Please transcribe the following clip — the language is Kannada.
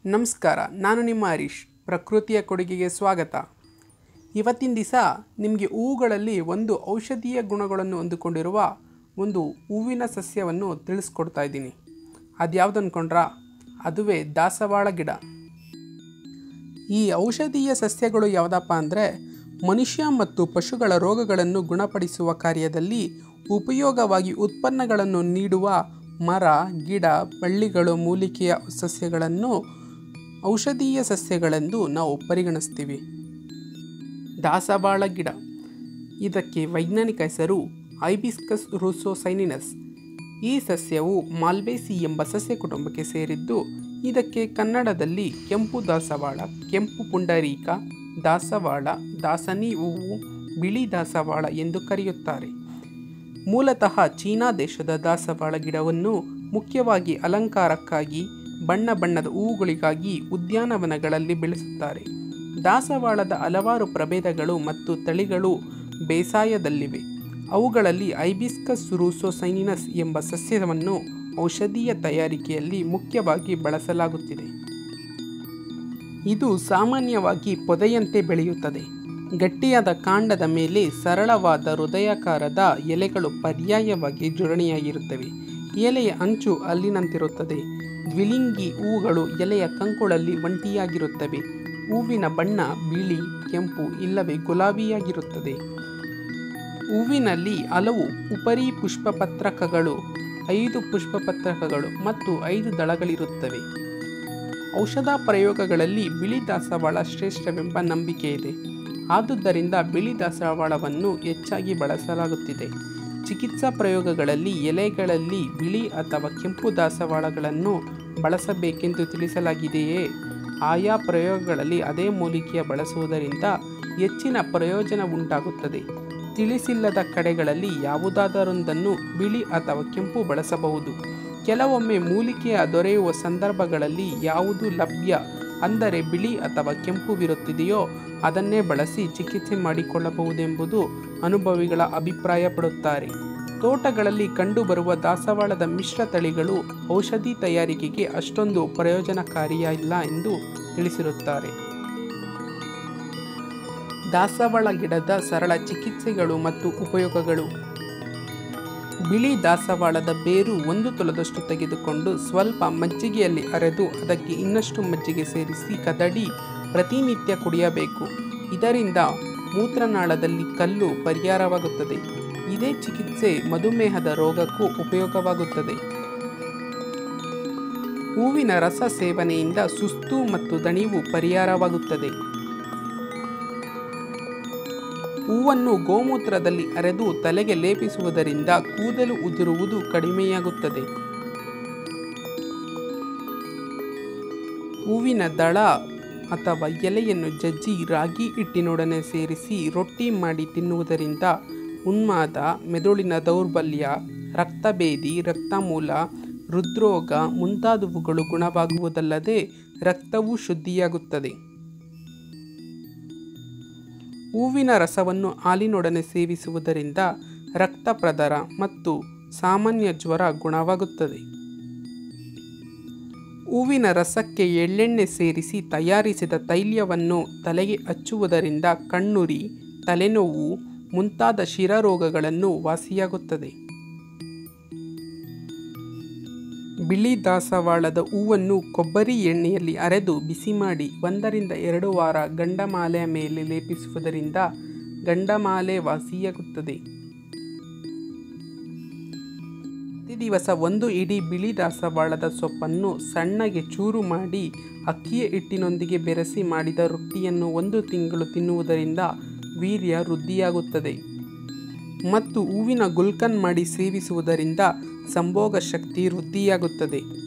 ನಮಸ್ಕಾರ ನಾನು ನಿಮ್ಮ ಹರೀಶ್ ಪ್ರಕೃತಿಯ ಕೊಡುಗೆಗೆ ಸ್ವಾಗತ ಇವತ್ತಿನ ದಿವಸ ನಿಮಗೆ ಹೂಗಳಲ್ಲಿ ಒಂದು ಔಷಧೀಯ ಗುಣಗಳನ್ನು ಹೊಂದಿಕೊಂಡಿರುವ ಒಂದು ಹೂವಿನ ಸಸ್ಯವನ್ನು ತಿಳಿಸ್ಕೊಡ್ತಾ ಇದ್ದೀನಿ ಅದ್ಯಾವ್ದು ಅಂದ್ಕೊಂಡ್ರಾ ಅದುವೇ ದಾಸವಾಳ ಗಿಡ ಈ ಔಷಧೀಯ ಸಸ್ಯಗಳು ಯಾವುದಪ್ಪ ಅಂದರೆ ಮನುಷ್ಯ ಮತ್ತು ಪಶುಗಳ ರೋಗಗಳನ್ನು ಗುಣಪಡಿಸುವ ಕಾರ್ಯದಲ್ಲಿ ಉಪಯೋಗವಾಗಿ ಉತ್ಪನ್ನಗಳನ್ನು ನೀಡುವ ಮರ ಗಿಡ ಬಳ್ಳಿಗಳು ಮೂಲಿಕೆಯ ಸಸ್ಯಗಳನ್ನು ಔಷಧೀಯ ಸಸ್ಯಗಳೆಂದು ನಾವು ಪರಿಗಣಿಸ್ತೀವಿ ದಾಸವಾಳ ಗಿಡ ಇದಕ್ಕೆ ವೈಜ್ಞಾನಿಕ ಹೆಸರು ಐಬಿಸ್ಕಸ್ ರೂಸೋಸೈನಿನಸ್ ಈ ಸಸ್ಯವು ಮಾಲ್ಬೇಸಿ ಎಂಬ ಸಸ್ಯ ಕುಟುಂಬಕ್ಕೆ ಸೇರಿದ್ದು ಇದಕ್ಕೆ ಕನ್ನಡದಲ್ಲಿ ಕೆಂಪು ದಾಸವಾಳ ಕೆಂಪು ಪುಂಡರೀಕ ದಾಸವಾಳ ದಾಸನಿ ಹೂವು ಬಿಳಿ ದಾಸವಾಳ ಎಂದು ಕರೆಯುತ್ತಾರೆ ಮೂಲತಃ ಚೀನಾ ದೇಶದ ದಾಸವಾಳ ಗಿಡವನ್ನು ಮುಖ್ಯವಾಗಿ ಅಲಂಕಾರಕ್ಕಾಗಿ ಬಣ್ಣ ಬಣ್ಣದ ಹೂವುಗಳಿಗಾಗಿ ಉದ್ಯಾನವನಗಳಲ್ಲಿ ಬೆಳೆಸುತ್ತಾರೆ ದಾಸವಾಳದ ಹಲವಾರು ಪ್ರಭೇದಗಳು ಮತ್ತು ತಳಿಗಳು ಬೇಸಾಯದಲ್ಲಿವೆ ಅವುಗಳಲ್ಲಿ ಐಬಿಸ್ಕಸ್ ರೂಸೋಸೈನಿನಸ್ ಎಂಬ ಸಸ್ಯವನ್ನು ಔಷಧೀಯ ತಯಾರಿಕೆಯಲ್ಲಿ ಮುಖ್ಯವಾಗಿ ಬಳಸಲಾಗುತ್ತಿದೆ ಇದು ಸಾಮಾನ್ಯವಾಗಿ ಪೊದೆಯಂತೆ ಬೆಳೆಯುತ್ತದೆ ಗಟ್ಟಿಯಾದ ಕಾಂಡದ ಮೇಲೆ ಸರಳವಾದ ಹೃದಯಾಕಾರದ ಎಲೆಗಳು ಪರ್ಯಾಯವಾಗಿ ಜೋಡಣೆಯಾಗಿರುತ್ತವೆ ಎಲೆಯ ಅಂಚು ಹಲ್ಲಿನಂತಿರುತ್ತದೆ ದ್ವಿಲಿಂಗಿ ಹೂಗಳು ಎಲೆಯ ಕಂಕುಳಲ್ಲಿ ಒಂಟಿಯಾಗಿರುತ್ತವೆ ಹೂವಿನ ಬಣ್ಣ ಬಿಳಿ ಕೆಂಪು ಇಲ್ಲವೇ ಗುಲಾಬಿಯಾಗಿರುತ್ತದೆ ಹೂವಿನಲ್ಲಿ ಹಲವು ಉಪರಿ ಪುಷ್ಪಪತ್ರಕಗಳು ಐದು ಪುಷ್ಪಪತ್ರಕಗಳು ಮತ್ತು ಐದು ದಳಗಳಿರುತ್ತವೆ ಔಷಧ ಪ್ರಯೋಗಗಳಲ್ಲಿ ಬಿಳಿ ದಾಸವಾಳ ಶ್ರೇಷ್ಠವೆಂಬ ನಂಬಿಕೆ ಇದೆ ಆದುದರಿಂದ ಬಿಳಿ ದಾಸವಾಳವನ್ನು ಹೆಚ್ಚಾಗಿ ಬಳಸಲಾಗುತ್ತಿದೆ ಚಿಕಿತ್ಸಾ ಪ್ರಯೋಗಗಳಲ್ಲಿ ಎಲೆಗಳಲ್ಲಿ ಬಿಳಿ ಅಥವಾ ಕೆಂಪು ದಾಸವಾಳಗಳನ್ನು ಬಳಸಬೇಕೆಂದು ತಿಳಿಸಲಾಗಿದೆಯೇ ಆಯಾ ಪ್ರಯೋಗಗಳಲ್ಲಿ ಅದೇ ಮೂಲಿಕೆಯ ಬಳಸುವುದರಿಂದ ಹೆಚ್ಚಿನ ಪ್ರಯೋಜನ ಉಂಟಾಗುತ್ತದೆ ತಿಳಿಸಿಲ್ಲದ ಕಡೆಗಳಲ್ಲಿ ಯಾವುದಾದರೊಂದನ್ನು ಬಿಳಿ ಅಥವಾ ಕೆಂಪು ಬಳಸಬಹುದು ಕೆಲವೊಮ್ಮೆ ಮೂಲಿಕೆಯ ದೊರೆಯುವ ಸಂದರ್ಭಗಳಲ್ಲಿ ಯಾವುದು ಲಭ್ಯ ಅಂದರೆ ಬಿಳಿ ಅಥವಾ ಕೆಂಪುವಿರುತ್ತಿದೆಯೋ ಅದನ್ನೇ ಬಳಸಿ ಚಿಕಿತ್ಸೆ ಮಾಡಿಕೊಳ್ಳಬಹುದೆಂಬುದು ಅನುಭವಿಗಳ ಅಭಿಪ್ರಾಯಪಡುತ್ತಾರೆ ತೋಟಗಳಲ್ಲಿ ಕಂಡುಬರುವ ದಾಸವಾಳದ ಮಿಶ್ರ ತಳಿಗಳು ಔಷಧಿ ತಯಾರಿಕೆಗೆ ಅಷ್ಟೊಂದು ಪ್ರಯೋಜನಕಾರಿಯಿಲ್ಲ ಎಂದು ತಿಳಿಸಿರುತ್ತಾರೆ ದಾಸವಾಳ ಗಿಡದ ಸರಳ ಚಿಕಿತ್ಸೆಗಳು ಮತ್ತು ಉಪಯೋಗಗಳು ಬಿಳಿ ದಾಸವಾಳದ ಬೇರು ಒಂದು ತೊಲದಷ್ಟು ತೆಗೆದುಕೊಂಡು ಸ್ವಲ್ಪ ಮಜ್ಜಿಗೆಯಲ್ಲಿ ಅರೆದು ಅದಕ್ಕೆ ಇನ್ನಷ್ಟು ಮಜ್ಜಿಗೆ ಸೇರಿಸಿ ಕದಡಿ ಪ್ರತಿನಿತ್ಯ ಕುಡಿಯಬೇಕು ಇದರಿಂದ ಮೂತ್ರನಾಳದಲ್ಲಿ ಕಲ್ಲು ಪರಿಹಾರವಾಗುತ್ತದೆ ಇದೇ ಚಿಕಿತ್ಸೆ ಮಧುಮೇಹದ ರೋಗಕ್ಕೂ ಉಪಯೋಗವಾಗುತ್ತದೆ ಹೂವಿನ ರಸ ಸೇವನೆಯಿಂದ ಸುಸ್ತು ಮತ್ತು ದಣಿವು ಪರಿಹಾರವಾಗುತ್ತದೆ ಹೂವನ್ನು ಗೋಮೂತ್ರದಲ್ಲಿ ಅರೆದು ತಲೆಗೆ ಲೇಪಿಸುವುದರಿಂದ ಕೂದಲು ಉದುರುವುದು ಕಡಿಮೆಯಾಗುತ್ತದೆ ಹೂವಿನ ದಳ ಅಥವಾ ಎಲೆಯನ್ನು ಜಜ್ಜಿ ರಾಗಿ ಹಿಟ್ಟಿನೊಡನೆ ಸೇರಿಸಿ ರೊಟ್ಟಿ ಮಾಡಿ ತಿನ್ನುವುದರಿಂದ ಉನ್ಮಾದ ಮೆದುಳಿನ ದೌರ್ಬಲ್ಯ ರಕ್ತಭೇದಿ ರಕ್ತಮೂಲ ಹೃದ್ರೋಗ ಮುಂತಾದವುಗಳು ಗುಣವಾಗುವುದಲ್ಲದೆ ರಕ್ತವೂ ಶುದ್ಧಿಯಾಗುತ್ತದೆ ಹೂವಿನ ರಸವನ್ನು ಹಾಲಿನೊಡನೆ ಸೇವಿಸುವುದರಿಂದ ರಕ್ತ ಪ್ರದರ ಮತ್ತು ಸಾಮಾನ್ಯ ಜ್ವರ ಗುಣವಾಗುತ್ತದೆ ಹೂವಿನ ರಸಕ್ಕೆ ಎಳ್ಳೆಣ್ಣೆ ಸೇರಿಸಿ ತಯಾರಿಸಿದ ತೈಲವನ್ನು ತಲೆಗೆ ಹಚ್ಚುವುದರಿಂದ ಕಣ್ಣುರಿ ತಲೆನೋವು ಮುಂತಾದ ಶಿರರೋಗಗಳನ್ನು ವಾಸಿಯಾಗುತ್ತದೆ ಬಿಳಿ ದಾಸವಾಳದ ಹೂವನ್ನು ಕೊಬ್ಬರಿ ಎಣ್ಣೆಯಲ್ಲಿ ಅರೆದು ಬಿಸಿ ಮಾಡಿ ಒಂದರಿಂದ ಎರಡು ವಾರ ಗಂಡಮಾಲೆಯ ಮೇಲೆ ಲೇಪಿಸುವುದರಿಂದ ಗಂಡಮಾಲೆ ವಾಸಿಯಾಗುತ್ತದೆ ಪ್ರತಿ ದಿವಸ ಒಂದು ಇಡೀ ಬಿಳಿ ದಾಸವಾಳದ ಸೊಪ್ಪನ್ನು ಸಣ್ಣಗೆ ಚೂರು ಮಾಡಿ ಅಕ್ಕಿಯ ಹಿಟ್ಟಿನೊಂದಿಗೆ ಬೆರೆಸಿ ಮಾಡಿದ ರೊಟ್ಟಿಯನ್ನು ಒಂದು ತಿಂಗಳು ತಿನ್ನುವುದರಿಂದ ವೀರ್ಯ ವೃದ್ಧಿಯಾಗುತ್ತದೆ ಮತ್ತು ಹೂವಿನ ಗುಲ್ಕನ್ ಮಾಡಿ ಸೇವಿಸುವುದರಿಂದ ಸಂಭೋಗ ಶಕ್ತಿ ವೃದ್ಧಿಯಾಗುತ್ತದೆ